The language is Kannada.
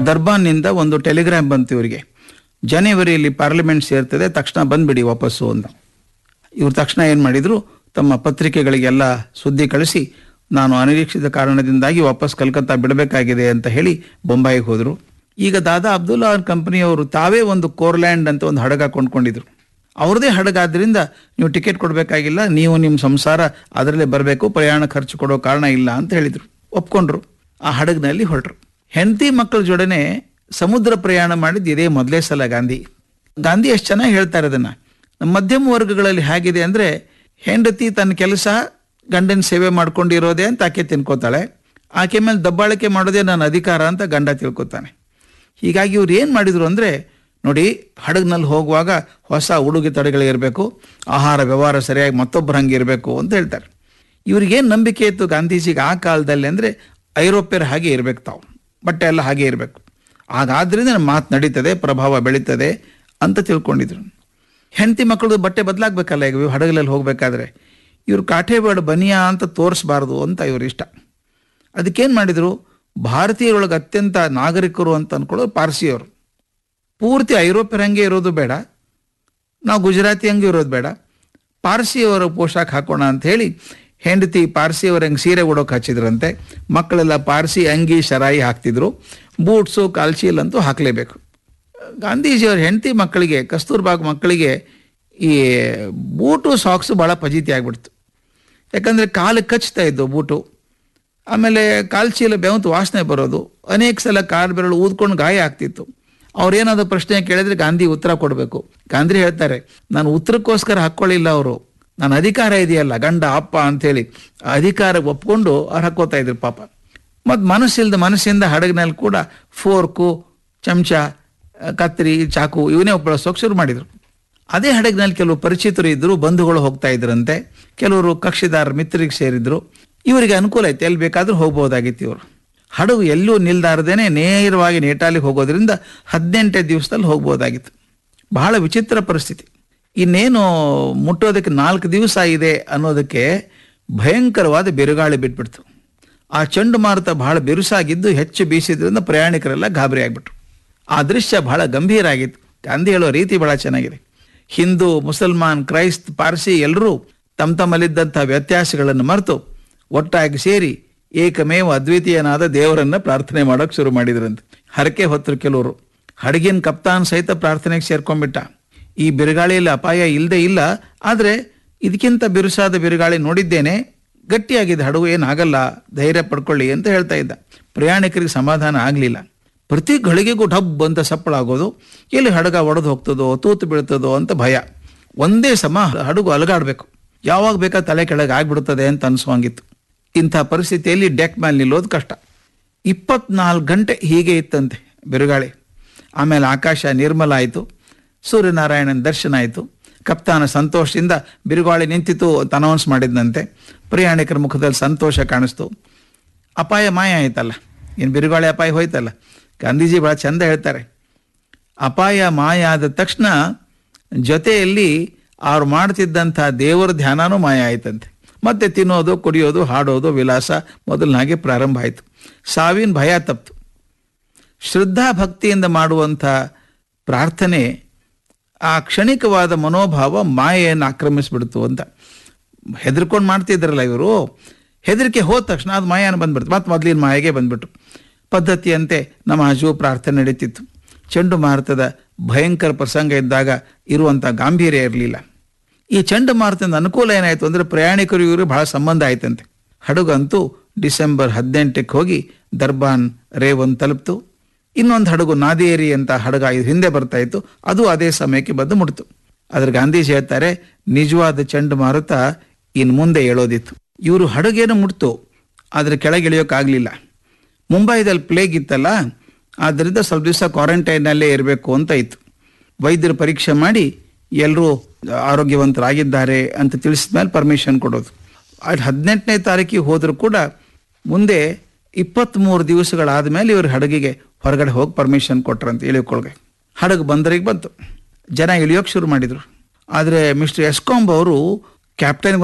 ದರ್ಬಾನ್ನಿಂದ ಒಂದು ಟೆಲಿಗ್ರಾಮ್ ಬಂತು ಇವರಿಗೆ ಜನವರಿಯಲ್ಲಿ ಪಾರ್ಲಿಮೆಂಟ್ ಸೇರ್ತದೆ ತಕ್ಷಣ ಬಂದ್ಬಿಡಿ ವಾಪಸ್ಸು ಅಂತ ಇವ್ರು ತಕ್ಷಣ ಏನು ಮಾಡಿದ್ರು ತಮ್ಮ ಪತ್ರಿಕೆಗಳಿಗೆಲ್ಲ ಸುದ್ದಿ ಕಳಿಸಿ ನಾನು ಅನಿರೀಕ್ಷಿತ ಕಾರಣದಿಂದಾಗಿ ವಾಪಸ್ ಕಲ್ಕತ್ತಾ ಬಿಡಬೇಕಾಗಿದೆ ಅಂತ ಹೇಳಿ ಬೊಂಬಾಯಿಗೆ ಹೋದರು ಈಗ ದಾದಾ ಅಬ್ದುಲ್ಲಾ ಕಂಪನಿಯವರು ತಾವೇ ಒಂದು ಕೋರ್ಲ್ಯಾಂಡ್ ಅಂತ ಒಂದು ಹಡಗ ಕೊಂಡ್ಕೊಂಡಿದ್ರು ಅವ್ರದೇ ಹಡಗಾದ್ರಿಂದ ನೀವು ಟಿಕೆಟ್ ಕೊಡಬೇಕಾಗಿಲ್ಲ ನೀವು ನಿಮ್ಮ ಸಂಸಾರ ಅದರಲ್ಲೇ ಬರಬೇಕು ಪ್ರಯಾಣ ಖರ್ಚು ಕೊಡೋ ಕಾರಣ ಇಲ್ಲ ಅಂತ ಹೇಳಿದರು ಒಪ್ಕೊಂಡ್ರು ಆ ಹಡಗಿನಲ್ಲಿ ಹೊರಟರು ಹೆಂಡತಿ ಮಕ್ಕಳ ಜೊಡನೆ ಸಮುದ್ರ ಪ್ರಯಾಣ ಮಾಡಿದ್ದು ಇದೇ ಮೊದಲೇ ಸಲ ಗಾಂಧಿ ಗಾಂಧಿ ಎಷ್ಟು ಚೆನ್ನಾಗಿ ಹೇಳ್ತಾರೆ ಅದನ್ನ ನಮ್ಮ ಮಧ್ಯಮ ವರ್ಗಗಳಲ್ಲಿ ಹೇಗಿದೆ ಅಂದ್ರೆ ಹೆಂಡತಿ ತನ್ನ ಕೆಲಸ ಗಂಡನ ಸೇವೆ ಮಾಡ್ಕೊಂಡಿರೋದೇ ಅಂತ ಆಕೆ ತಿನ್ಕೋತಾಳೆ ಆಕೆ ಮೇಲೆ ದಬ್ಬಾಳಿಕೆ ಮಾಡೋದೇ ನನ್ನ ಅಧಿಕಾರ ಅಂತ ಗಂಡ ತಿಳ್ಕೊತಾನೆ ಹೀಗಾಗಿ ಇವ್ರು ಏನು ಮಾಡಿದ್ರು ಅಂದ್ರೆ ನೋಡಿ ಹಡಗ್ನಲ್ಲಿ ಹೋಗುವಾಗ ಹೊಸ ಉಡುಗೆ ತೊಡೆಗಳಿರಬೇಕು ಆಹಾರ ವ್ಯವಹಾರ ಸರಿಯಾಗಿ ಮತ್ತೊಬ್ಬರ ಹಂಗೆ ಇರಬೇಕು ಅಂತ ಹೇಳ್ತಾರೆ ಇವ್ರಿಗೇನು ನಂಬಿಕೆ ಇತ್ತು ಗಾಂಧೀಜಿಗೆ ಆ ಕಾಲದಲ್ಲಿ ಅಂದರೆ ಐರೋಪ್ಯರ ಹಾಗೆ ಇರಬೇಕು ತಾವು ಬಟ್ಟೆ ಎಲ್ಲ ಹಾಗೆ ಇರಬೇಕು ಹಾಗಾದ್ರಿಂದ ನಮ್ಮ ಮಾತು ನಡೀತದೆ ಪ್ರಭಾವ ಬೆಳೀತದೆ ಅಂತ ತಿಳ್ಕೊಂಡಿದ್ರು ಹೆಂಡತಿ ಮಕ್ಕಳದು ಬಟ್ಟೆ ಬದಲಾಗಬೇಕಲ್ಲ ಈಗ ಇವ್ ಹಡಗಲಲ್ಲಿ ಹೋಗಬೇಕಾದ್ರೆ ಇವ್ರು ಕಾಠೇವಾಡ ಬನಿಯಾ ಅಂತ ತೋರಿಸ್ಬಾರ್ದು ಅಂತ ಇವ್ರ ಇಷ್ಟ ಅದಕ್ಕೇನು ಮಾಡಿದರು ಭಾರತೀಯರೊಳಗೆ ಅತ್ಯಂತ ನಾಗರಿಕರು ಅಂತ ಅನ್ಕೊಳ್ಳೋರು ಪಾರ್ಸಿಯವರು ಪೂರ್ತಿ ಐರೋಪ್ಯರ ಹಂಗೆ ಇರೋದು ಬೇಡ ನಾವು ಗುಜರಾತಿ ಹಂಗೆ ಇರೋದು ಬೇಡ ಪಾರ್ಸಿಯವರ ಪೋಷಾಕ್ ಹಾಕೋಣ ಅಂತ ಹೇಳಿ ಹೆಂಡತಿ ಪಾರ್ಸಿಯವರ ಹಂಗೆ ಸೀರೆ ಉಡೋಕೆ ಹಚ್ಚಿದ್ರಂತೆ ಮಕ್ಕಳೆಲ್ಲ ಪಾರ್ಸಿ ಅಂಗಿ ಶರಾಯಿ ಹಾಕ್ತಿದ್ರು ಬೂಟ್ಸು ಕಾಲ್ಚೀಲ್ ಅಂತೂ ಹಾಕಲೇಬೇಕು ಗಾಂಧೀಜಿಯವ್ರ ಹೆಂಡತಿ ಮಕ್ಕಳಿಗೆ ಕಸ್ತೂರ್ಬಾಗ್ ಮಕ್ಕಳಿಗೆ ಈ ಬೂಟು ಸಾಕ್ಸು ಭಾಳ ಫಜೀತಿ ಆಗ್ಬಿಡ್ತು ಯಾಕಂದರೆ ಕಾಲು ಕಚ್ತಾ ಇದ್ದು ಬೂಟು ಆಮೇಲೆ ಕಾಲ್ಚೀಲ ಬೆವಂತು ವಾಸನೆ ಬರೋದು ಅನೇಕ ಸಲ ಕಾಲು ಬೆರಳು ಊದ್ಕೊಂಡು ಗಾಯ ಆಗ್ತಿತ್ತು ಅವ್ರೇನಾದ್ರು ಪ್ರಶ್ನೆ ಕೇಳಿದ್ರೆ ಗಾಂಧಿ ಉತ್ತರ ಕೊಡಬೇಕು ಗಾಂಧಿ ಹೇಳ್ತಾರೆ ನಾನು ಉತ್ತರಕ್ಕೋಸ್ಕರ ಹಾಕ್ಕೊಳ್ಳಿಲ್ಲ ಅವರು ನನ್ನ ಅಧಿಕಾರ ಇದೆಯಲ್ಲ ಗಂಡ ಅಪ್ಪ ಅಂಥೇಳಿ ಆ ಅಧಿಕಾರ ಒಪ್ಕೊಂಡು ಅವ್ರು ಹಾಕೋತಾ ಇದ್ರು ಪಾಪ ಮತ್ತು ಮನಸ್ಸಿಲ್ದ ಮನಸ್ಸಿಂದ ಹಡಗಿನಲ್ಲಿ ಕೂಡ ಫೋರ್ಕು ಚಮಚ ಕತ್ರಿ ಚಾಕು ಇವನ್ನೇ ಬಳಸೋಕೆ ಶುರು ಮಾಡಿದರು ಅದೇ ಹಡಗಿನಲ್ಲಿ ಕೆಲವು ಪರಿಚಿತರು ಇದ್ದರು ಬಂಧುಗಳು ಹೋಗ್ತಾ ಇದ್ರಂತೆ ಕೆಲವರು ಕಕ್ಷಿದಾರ ಮಿತ್ರರಿಗೆ ಸೇರಿದ್ರು ಇವರಿಗೆ ಅನುಕೂಲ ಐತೆ ಎಲ್ಲಿ ಬೇಕಾದ್ರೂ ಹೋಗ್ಬೋದಾಗಿತ್ತು ಇವರು ಹಡಗು ಎಲ್ಲೂ ನಿಲ್ದಾರ್ದೇನೆ ನೇರವಾಗಿ ನೇಟಾಲಿಗೆ ಹೋಗೋದ್ರಿಂದ ಹದಿನೆಂಟೇ ದಿವಸದಲ್ಲಿ ಹೋಗ್ಬೋದಾಗಿತ್ತು ಬಹಳ ವಿಚಿತ್ರ ಪರಿಸ್ಥಿತಿ ಇನ್ನೇನು ಮುಟ್ಟೋದಕ್ಕೆ ನಾಲ್ಕು ದಿವಸ ಇದೆ ಅನ್ನೋದಕ್ಕೆ ಭಯಂಕರವಾದ ಬಿರುಗಾಳಿ ಬಿಟ್ಬಿಡ್ತು ಆ ಚಂಡಮಾರುತ ಬಹಳ ಬಿರುಸಾಗಿದ್ದು ಹೆಚ್ಚು ಬೀಸಿದ್ರಿಂದ ಪ್ರಯಾಣಿಕರೆಲ್ಲ ಗಾಬರಿ ಆಗ್ಬಿಟ್ರು ಆ ದೃಶ್ಯ ಬಹಳ ಗಂಭೀರ ಆಗಿತ್ತು ಗಾಂಧಿ ಹೇಳೋ ರೀತಿ ಬಹಳ ಚೆನ್ನಾಗಿದೆ ಹಿಂದೂ ಮುಸಲ್ಮಾನ್ ಕ್ರೈಸ್ತ್ ಪಾರ್ಸಿ ಎಲ್ಲರೂ ತಮ್ಮ ತಮ್ಮಲ್ಲಿದ್ದಂಥ ವ್ಯತ್ಯಾಸಗಳನ್ನು ಮರೆತು ಒಟ್ಟಾಗಿ ಸೇರಿ ಏಕಮೇವ ಅದ್ವಿತೀಯನಾದ ದೇವರನ್ನ ಪ್ರಾರ್ಥನೆ ಮಾಡೋಕೆ ಶುರು ಮಾಡಿದ್ರಂತೆ ಹರಕೆ ಹೊತ್ತರು ಕೆಲವರು ಹಡಗಿನ ಕಪ್ತಾನ್ ಸಹಿತ ಪ್ರಾರ್ಥನೆಗೆ ಸೇರ್ಕೊಂಡ್ಬಿಟ್ಟ ಈ ಬಿರುಗಾಳಿಯಲ್ಲಿ ಅಪಾಯ ಇಲ್ಲದೆ ಇಲ್ಲ ಆದರೆ ಇದಕ್ಕಿಂತ ಬಿರುಸಾದ ಬಿರುಗಾಳಿ ನೋಡಿದ್ದೇನೆ ಗಟ್ಟಿಯಾಗಿದೆ ಹಡಗು ಏನಾಗಲ್ಲ ಧೈರ್ಯ ಪಡ್ಕೊಳ್ಳಿ ಅಂತ ಹೇಳ್ತಾ ಇದ್ದ ಪ್ರಯಾಣಿಕರಿಗೆ ಸಮಾಧಾನ ಆಗಲಿಲ್ಲ ಪ್ರತಿ ಗಳಿಗೆಗೂ ಡಬ್ ಅಂತ ಸಪ್ಪಳ ಆಗೋದು ಎಲ್ಲಿ ಹಡಗ ಒಡೆದು ಹೋಗ್ತದೋ ತೂತು ಬೀಳ್ತದೋ ಅಂತ ಭಯ ಒಂದೇ ಸಮ ಹಡಗು ಅಲಗಾಡಬೇಕು ಯಾವಾಗ ಬೇಕಾ ತಲೆ ಕೆಳಗೆ ಆಗ್ಬಿಡ್ತದೆ ಅಂತ ಅನಿಸುವಂಗಿತ್ತು ಇಂಥ ಪರಿಸ್ಥಿತಿಯಲ್ಲಿ ಡೆಕ್ ಮೇಲೆ ನಿಲ್ಲೋದು ಕಷ್ಟ ಇಪ್ಪತ್ನಾಲ್ಕು ಗಂಟೆ ಹೀಗೆ ಇತ್ತಂತೆ ಬಿರುಗಾಳಿ ಆಮೇಲೆ ಆಕಾಶ ನಿರ್ಮಲ ಆಯಿತು ಸೂರ್ಯನಾರಾಯಣನ ದರ್ಶನ ಆಯಿತು ಕಪ್ತಾನ ಸಂತೋಷದಿಂದ ಬಿರುಗಾಳಿ ನಿಂತಿತು ಅಂತ ಅನೌನ್ಸ್ ಮಾಡಿದ್ನಂತೆ ಪ್ರಯಾಣಿಕರ ಮುಖದಲ್ಲಿ ಸಂತೋಷ ಕಾಣಿಸ್ತು ಅಪಾಯ ಮಾಯ ಆಯ್ತಲ್ಲ ಏನು ಬಿರುಗಾಳಿ ಅಪಾಯ ಹೋಯ್ತಲ್ಲ ಗಾಂಧೀಜಿ ಭಾಳ ಚಂದ ಹೇಳ್ತಾರೆ ಅಪಾಯ ಮಾಯ ಆದ ತಕ್ಷಣ ಜೊತೆಯಲ್ಲಿ ಅವ್ರು ಮಾಡ್ತಿದ್ದಂಥ ದೇವರ ಧ್ಯಾನನೂ ಮಾಯ ಆಯ್ತಂತೆ ಮತ್ತೆ ತಿನ್ನೋದು ಕುಡಿಯೋದು ಹಾಡೋದು ವಿಲಾಸ ಮೊದಲನಾಗೆ ಪ್ರಾರಂಭ ಆಯಿತು ಸಾವಿನ ಭಯ ತಪ್ತು ಶ್ರದ್ಧಾ ಭಕ್ತಿಯಿಂದ ಮಾಡುವಂಥ ಪ್ರಾರ್ಥನೆ ಆ ಕ್ಷಣಿಕವಾದ ಮನೋಭಾವ ಮಾಯೆಯನ್ನು ಆಕ್ರಮಿಸ್ಬಿಡ್ತು ಅಂತ ಹೆದರ್ಕೊಂಡು ಮಾಡ್ತಿದ್ರಲ್ಲ ಇವರು ಹೆದರಿಕೆ ಹೋದ ತಕ್ಷಣ ಅದು ಮಾಯನ ಬಂದ್ಬಿಡ್ತು ಮತ್ತೆ ಮೊದಲಿನ ಮಾಯೆಗೆ ಬಂದ್ಬಿಟ್ಟು ಪದ್ಧತಿಯಂತೆ ನಮಾಜು ಪ್ರಾರ್ಥನೆ ನಡೀತಿತ್ತು ಚಂಡುಮಾರುತದ ಭಯಂಕರ ಪ್ರಸಂಗ ಇದ್ದಾಗ ಇರುವಂಥ ಗಾಂಭೀರ್ಯ ಇರಲಿಲ್ಲ ಈ ಚಂಡಮಾರುತದ ಅನುಕೂಲ ಏನಾಯಿತು ಅಂದರೆ ಪ್ರಯಾಣಿಕರು ಇವರು ಬಹಳ ಸಂಬಂಧ ಆಯ್ತಂತೆ ಹಡಗಂತೂ ಡಿಸೆಂಬರ್ ಹದಿನೆಂಟಕ್ಕೆ ಹೋಗಿ ದರ್ಬಾನ್ ರೇವನ್ ತಲುಪ್ತು ಇನ್ನೊಂದು ಹಡಗು ನಾದೇರಿ ಅಂತ ಹಡಗ ಇದು ಹಿಂದೆ ಬರ್ತಾ ಇತ್ತು ಅದು ಅದೇ ಸಮಯಕ್ಕೆ ಬಂದು ಮುಡ್ತು ಅದ್ರ ಗಾಂಧೀಜಿ ಹೇಳ್ತಾರೆ ನಿಜವಾದ ಚಂಡಮಾರುತ ಇನ್ನು ಮುಂದೆ ಹೇಳೋದಿತ್ತು ಇವರು ಹಡಗೇನು ಮುಟ್ತು ಆದರೆ ಕೆಳಗೆ ಇಳಿಯೋಕ್ಕಾಗಲಿಲ್ಲ ಮುಂಬೈದಲ್ಲಿ ಪ್ಲೇಗ್ ಇತ್ತಲ್ಲ ಆದ್ದರಿಂದ ಸ್ವಲ್ಪ ದಿವಸ ಕ್ವಾರಂಟೈನಲ್ಲೇ ಇರಬೇಕು ಅಂತ ಇತ್ತು ವೈದ್ಯರು ಪರೀಕ್ಷೆ ಮಾಡಿ ಎಲ್ಲರೂ ಆರೋಗ್ಯವಂತರಾಗಿದ್ದಾರೆ ಅಂತ ತಿಳಿಸಿದ ಮೇಲೆ ಪರ್ಮಿಷನ್ ಕೊಡೋದು ಅದು ಹದಿನೆಂಟನೇ ತಾರೀಕಿಗೆ ಹೋದರೂ ಕೂಡ ಮುಂದೆ ಇಪ್ಪತ್ತ್ಮೂರು ದಿವಸಗಳಾದ ಮೇಲೆ ಇವರು ಹಡಗಿಗೆ ಹೊರಗಡೆ ಹೋಗಿ ಪರ್ಮಿಷನ್ ಕೊಟ್ರಂತೆ ಇಳಿಯೋಕೊಳಗೆ ಹಡಗು ಬಂದರಿಗೆ ಬಂತು ಜನ ಇಳಿಯೋಕೆ ಶುರು ಮಾಡಿದರು ಆದರೆ ಮಿಸ್ಟರ್ ಎಸ್ಕಾಂಬ್ ಅವರು ಕ್ಯಾಪ್ಟನ್